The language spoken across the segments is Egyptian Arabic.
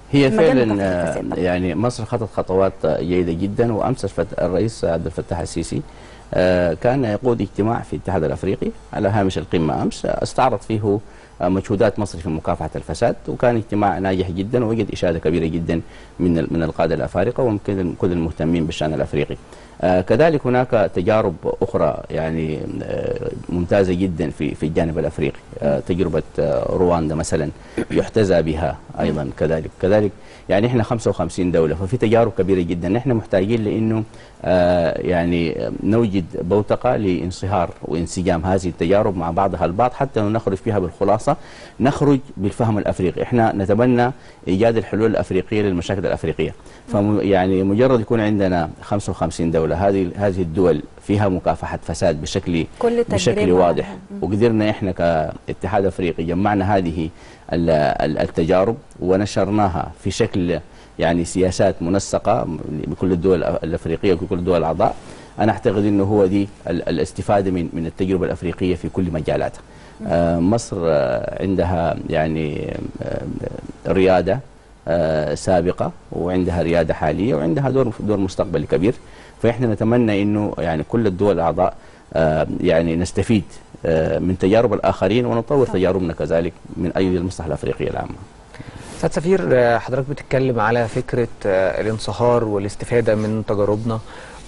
هي مجال فعلا مكافحة آه، الفساد. يعني مصر خطت خطوات آه، جيده جدا وامس الفت- الرئيس عبد الفتاح السيسي آه، كان يقود اجتماع في الاتحاد الافريقي على هامش القمه امس آه، استعرض فيه آه، مجهودات مصر في مكافحه الفساد وكان اجتماع ناجح جدا ووجد اشاده كبيره جدا من ال- من القاده الافارقه وممكن كل المهتمين بالشان الافريقي. آه، كذلك هناك تجارب اخرى يعني آه، ممتازه جدا في في الجانب الافريقي آه، تجربه آه، رواندا مثلا يحتذى بها ايضا كذلك كذلك يعني احنا 55 دوله ففي تجارب كبيره جدا نحن محتاجين لانه آه، يعني نوجد بوتقه لانصهار وانسجام هذه التجارب مع بعضها البعض حتى لو نخرج فيها بالخلاصه نخرج بالفهم الافريقي احنا نتبنى ايجاد الحلول الافريقيه للمشاكل الافريقيه فم يعني مجرد يكون عندنا 55 دوله هذه هذه الدول فيها مكافحه فساد بشكل كل بشكل تجربة واضح وقدرنا احنا كاتحاد افريقي جمعنا هذه ال- ال- التجارب ونشرناها في شكل يعني سياسات منسقه بكل الدول الافريقيه وكل الدول الاعضاء انا اعتقد انه هو دي ال- الاستفاده من من التجربه الافريقيه في كل مجالاتها آه، مصر آه، عندها يعني آه، رياده آه، سابقه وعندها رياده حاليه وعندها دور دور مستقبلي كبير فاحنا نتمنى انه يعني كل الدول الاعضاء آه، يعني نستفيد آه، من تجارب الاخرين ونطور تجاربنا كذلك من اجل المصلحه الافريقيه العامه. سيد سفير آه، حضرتك بتتكلم على فكرة آه، الانصهار والاستفادة من تجاربنا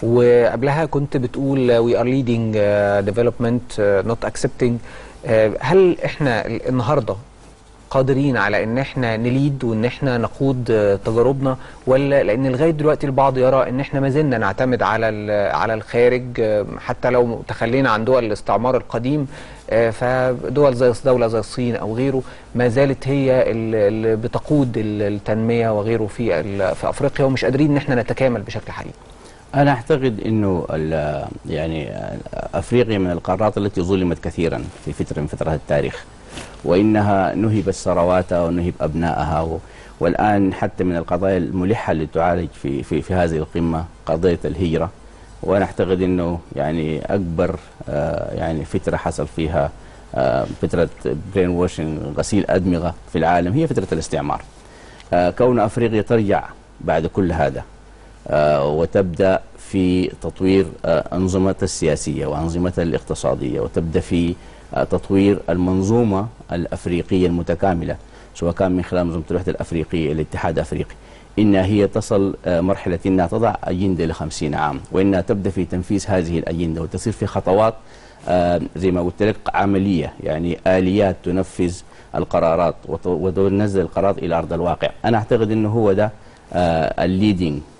وقبلها كنت بتقول آه، we are leading آه، development آه، not accepting آه، هل احنا ال- النهاردة قادرين على ان احنا نليد وان احنا نقود آه، تجاربنا ولا لان لغايه دلوقتي البعض يرى ان احنا ما زلنا نعتمد على ال- على الخارج آه، حتى لو تخلينا عن دول الاستعمار القديم آه، فدول زي دوله زي الصين او غيره ما زالت هي ال- اللي بتقود ال- التنميه وغيره في ال- في افريقيا ومش قادرين ان احنا نتكامل بشكل حقيقي انا اعتقد انه ال- يعني افريقيا من القارات التي ظلمت كثيرا في فتره من فترات التاريخ وانها نهبت ثرواتها ونهب ابنائها و والان حتى من القضايا الملحه اللي تعالج في في في هذه القمه قضيه الهجره وانا اعتقد انه يعني اكبر آه، يعني فتره حصل فيها آه، فتره برين واشنج غسيل ادمغه في العالم هي فتره الاستعمار آه، كون افريقيا ترجع بعد كل هذا آه، وتبدا في تطوير آه، انظمتها السياسيه وانظمتها الاقتصاديه وتبدا في آه، تطوير المنظومه الافريقيه المتكامله سواء كان من خلال منظومه الوحده الافريقيه الاتحاد الافريقي انها هي تصل آه، مرحله انها تضع اجنده ل 50 عام وانها تبدا في تنفيذ هذه الاجنده وتصير في خطوات آه، زي ما قلت لك عمليه يعني اليات تنفذ القرارات وت- وتنزل القرارات الى ارض الواقع انا اعتقد انه هو ده الليدنج